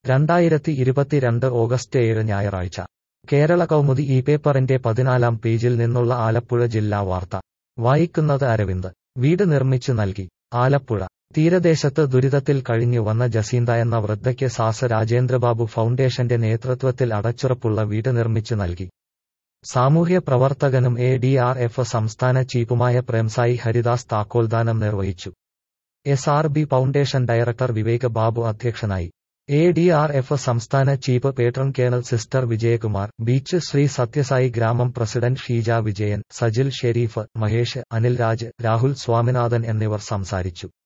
രണ്ടായിരത്തി ഇരുപത്തിരണ്ട് ഓഗസ്റ്റ് ഏഴ് ഞായറാഴ്ച കേരള കൗമുദി ഈ പേപ്പറിന്റെ പതിനാലാം പേജിൽ നിന്നുള്ള ആലപ്പുഴ ജില്ലാ വാർത്ത വായിക്കുന്നത് അരവിന്ദ് വീട് നിർമ്മിച്ചു നൽകി ആലപ്പുഴ തീരദേശത്ത് ദുരിതത്തിൽ കഴിഞ്ഞു വന്ന ജസീന്ത എന്ന വൃദ്ധയ്ക്ക് സാസ രാജേന്ദ്രബാബു ഫൗണ്ടേഷന്റെ നേതൃത്വത്തിൽ അടച്ചുറപ്പുള്ള വീട് നിർമ്മിച്ചു നൽകി സാമൂഹ്യ പ്രവർത്തകനും എ ഡി ആർ എഫ് സംസ്ഥാന ചീഫുമായ പ്രേംസായി ഹരിദാസ് താക്കോൽദാനം നിർവഹിച്ചു S R B foundation director Vivek Babu അധ്യക്ഷനായി എ ഡി ആർ എഫ് സംസ്ഥാന chief patron colonel sister Vijayakumar beach Sri Sathya Sai ഗ്രാമം പ്രസിഡന്റ് ഷീജ വിജയൻ സജിൽ ഷെരീഫ് മഹേഷ് അനിൽ രാജ് രാഹുൽ സ്വാമിനാഥൻ എന്നിവർ സംസാരിച്ചു